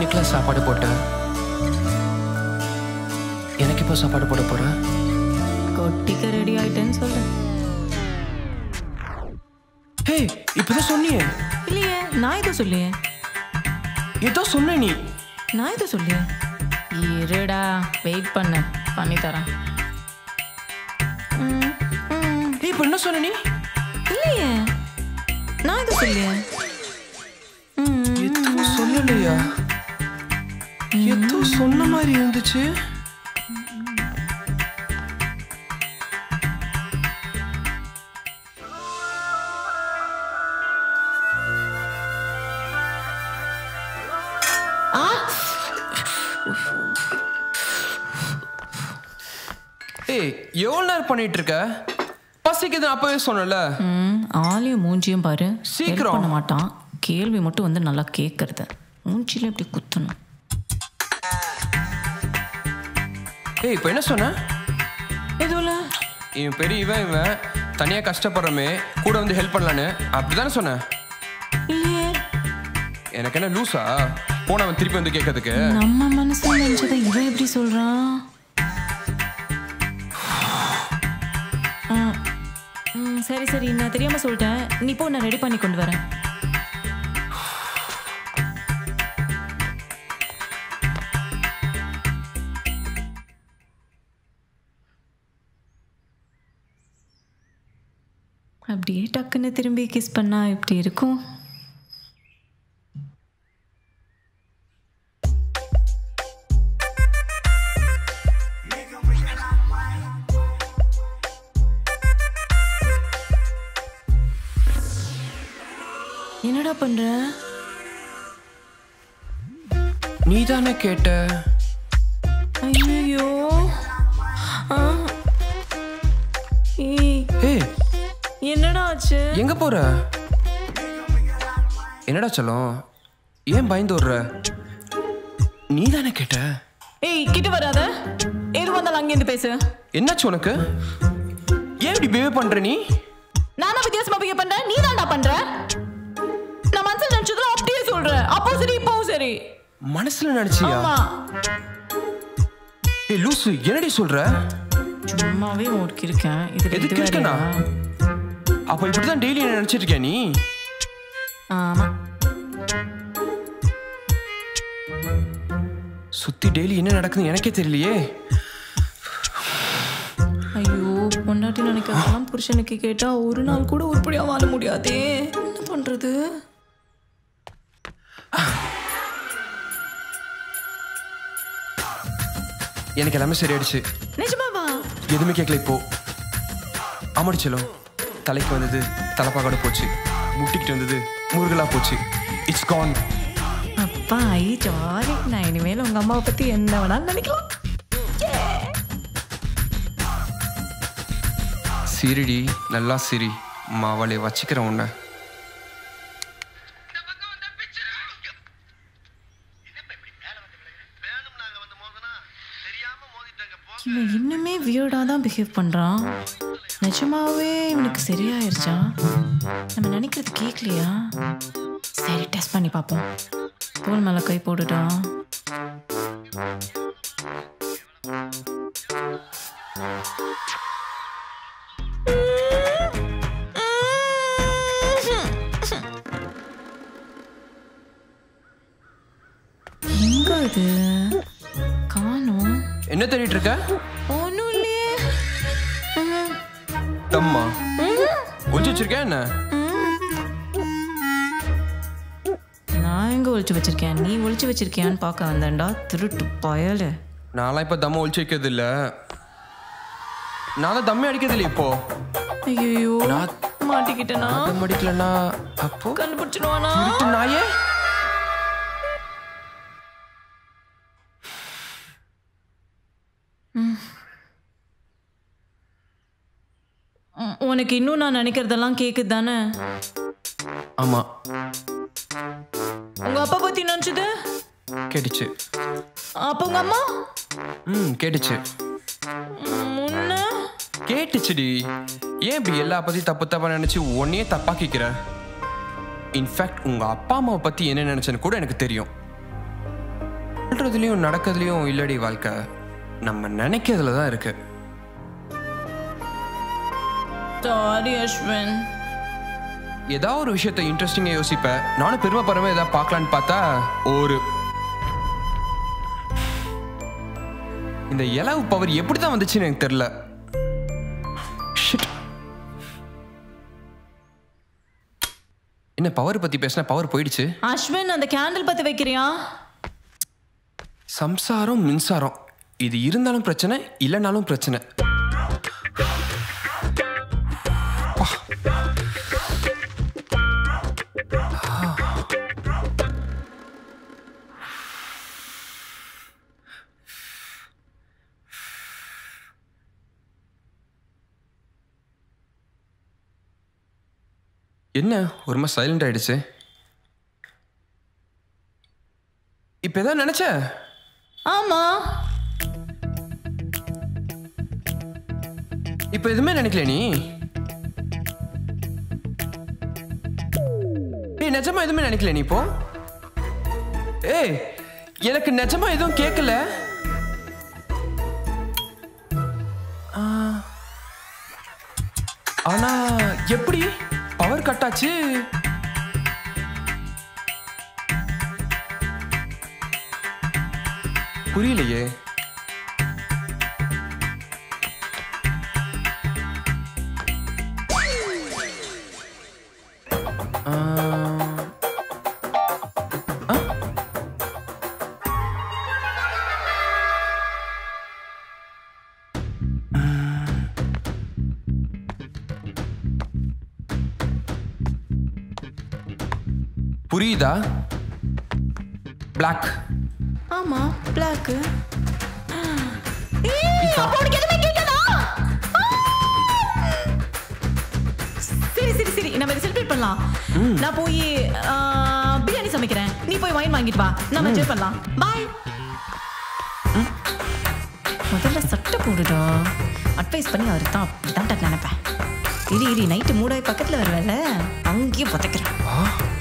மணிக்கெல்லாம் சாப்பாடு போட்ட எனக்கு இப்போ சாப்பாடு போட போற கொட்டிக்க ரெடி ஆயிட்டேன்னு சொல்லு ஹே இப்பதான் சொன்னியே இல்லையே நான் எதுவும் சொல்லியே ஏதோ சொன்ன நீ நான் எதுவும் சொல்லியே இருடா வெயிட் பண்ணு பண்ணி தரேன் ம், ம். ஏய் இப்போ என்ன சொன்ன நீ இல்லையே நான் எதுவும் சொல்லியே ம், எதுவும் சொல்லலையா ஏதோ சொன்ன மாதிரி இருந்துச்சு ஏய் எவ்வளோ நேரம் பண்ணிட்டு இருக்க பசிக்குது அப்பவே சொன்னல ம், ஆளையும் மூஞ்சியும் பாரு சீக்கிரம். help பண்ண மாட்டான் கேள்வி மட்டும் வந்து நல்லா கேட்கறது மூஞ்சில இப்படி குத்தணும் ஏய் இப்போ என்ன சொன்ன எதுவும்ல இவன் பெரிய இவன் இவன் தனியா கஷ்டப்படுறமே கூட வந்து ஹெல்ப் பண்ணலான்னு அப்படிதானே சொன்னேன் இல்லையே எனக்கு என்ன லூசா போனவன் திருப்பி வந்து கேட்கறதுக்கு நம்ம மனசுல நினைச்சதை இவன் எப்படி சொல்றான் ஆ, ம், சரி சரி நான் தெரியாம சொல்லிட்டேன் நீ போ நான் ரெடி பண்ணி கொண்டு வரேன் அப்படியே டக்குன்னு திரும்பி கிஸ் பண்ணா எப்படி இருக்கும் என்னடா பண்ற நீ தானே கேட்ட ஐயோ ஏய் ஏய் என்னடா ஆச்சு எங்க போற என்னடா செல்லம் ஏன் பயந்து விடுற நீ தானே கேட்ட ஏய் கிட்ட வராத எது வந்தாலும் அங்கேருந்து பேசு என்னாச்சு உனக்கு ஏன் இப்படி பிஹேவ் பண்ற நீ நானா வித்தியாசமா பிஹேவ் பண்றேன் நீ தான்டா பண்ற நான் மனசுல நினைச்சதுல அப்படியே சொல்றேன் அப்போ சரி இப்போ சரி மனசுல நினைச்சியா ஆமா ஏய் லூசு என்னடி சொல்ற சும்மாவே ஓடிக்கி இருக்கேன் இது எது இது கிறுக்கனா? வேறயா? அப்ப இப்படிதான் டெய்லி நினைச்சிட்டு இருக்கியா நீ ஆமா சுத்தி டெய்லி என்ன நடக்குதுன்னு எனக்கே தெரியலையே ஐயோ பொண்டாட்டி நினைக்கிறதெல்லாம் புருஷனுக்கு கேட்டா ஒரு நாள் கூட உருப்படியா வாழ முடியாதே என்ன பண்றது எனக்கு எல்லாமே சரியாயிடுச்சு நிஜமாவா எதுவுமே கேட்கல இப்போ ஆமாடி செல்லம் தலைக்கு வந்தது தலைப்பாகோட போச்சு முட்டிக்கிட்டு வந்தது முருகலா போச்சு இட்ஸ் கான் அப்பா ஐ ஜாலி நான் இனிமேல் உங்க அம்மாவை பத்தி என்ன வேணாலும் நினைக்கலாம் சிரிடி நல்லா சிரி மாவளை வச்சுக்கிறேன் உன்னை இவன் இன்னுமே வியர்டாக தான் பிஹேவ் பண்ணுறான் நிஜமாவே இவனுக்கு சரியாயிருச்சா நம்ம நினைக்கிறது கேட்கலையா சரி டெஸ்ட் பண்ணி பார்ப்போம் தோல் மேலே கை போடுடா எங்க இது காணோம் என்ன தேடிட்டு இருக்க ஒன்றும் இல்லையே ம், தம்மா ம், ஒழிச்சு வச்சிருக்கேன் என்ன நான் எங்க ஒளிச்சு வச்சிருக்கேன் நீ ஒளிச்சு வச்சிருக்கியான்னு பார்க்க வந்தேன்டா திருட்டு பயலு நான்லாம் இப்போ தம்மை ஒழிச்சு வைக்கிறது இல்ல நான் தான் தம்மே அடிக்கிறது இல்லை இப்போ ஐயோ நான் மாட்டிக்கிட்டேனா தம் அடிக்கலன்னா அப்போ கண்டுபிடிச்சிடுவானா திருட்டு நாயே உம், உனக்கு இன்னும் நான் நினைக்கிறதெல்லாம் கேக்குது தானே ஆமா உங்க அப்பா பத்தி நினைச்சது கேட்டுச்சு அப்ப உங்க அம்மா ம் கேட்டுச்சு உம், முன்ன கேட்டுச்சுடி ஏன் இப்படி எல்லா பத்தியும் தப்பு தப்பா நினைச்சு உன்னையே தப்பாக்கிக்கிற இன்ஃபேக்ட் உங்க அப்பா அம்மாவை பத்தி என்ன நினைச்சேன்னு கூட எனக்கு தெரியும் சொல்றதுலயும் நடக்கிறதுலயும் இல்லடி வாழ்க்கை நம்ம நினைக்கிறதுல தான் இருக்கு சாரி அஸ்வின் ஏதாவது ஒரு விஷயத்த இன்ட்ரெஸ்டிங்காக யோசிப்பேன் நானும் பெருமைப்படுறவே ஏதாவது பார்க்கலான்னு பார்த்தா ஒரு இந்த இலவு பவர் எப்படி தான் வந்துச்சுன்னு எனக்கு தெரியல Shit. என்ன பவர் பத்தி பேசினா பவர் போயிடுச்சு அஸ்வின் அந்த கேண்டில் பத்தி வைக்கிறியா சம்சாரம் மின்சாரம் இது இருந்தாலும் பிரச்சனை இல்லைனாலும் பிரச்சனை அப்பா. என்ன ஒரு மாதிரி சைலண்ட் ஆயிடுச்சு இப்ப எதாவது நினைச்ச ஆமா இப்ப எதுவுமே நினைக்கல நீ ஏய் நிஜமா எதுவுமே நினைக்கல நீ இப்போ ஏய் எனக்கு நிஜமா எதுவும் கேட்கல ஆ, ஆனா எப்படி பவர் கட் ஆச்சு புரியலையே ஆ. ஆ? புரியுதா பிளாக் ஆமா பிளாக் உனக்கு எதுவுமே கேட்கலா சரி சரி சரி நம்ம இதை செலிப்ரேட் பண்ணலாம் நான் போய் ஆ, பிரியாணி சமைக்கிறேன் நீ போய் வைன் வாங்கிட்டு வா நம்ம என்ஜாய் பண்ணலாம் பாய் முதல்ல சட்டை போடுடா அட்வைஸ் பண்ணி அவர் தான் அப்படிதான் நினைப்பேன் இரி இரி நைட்டு மூடாய் பக்கத்தில் வருவேல அங்கேயும் புதைக்கிறேன் ஆ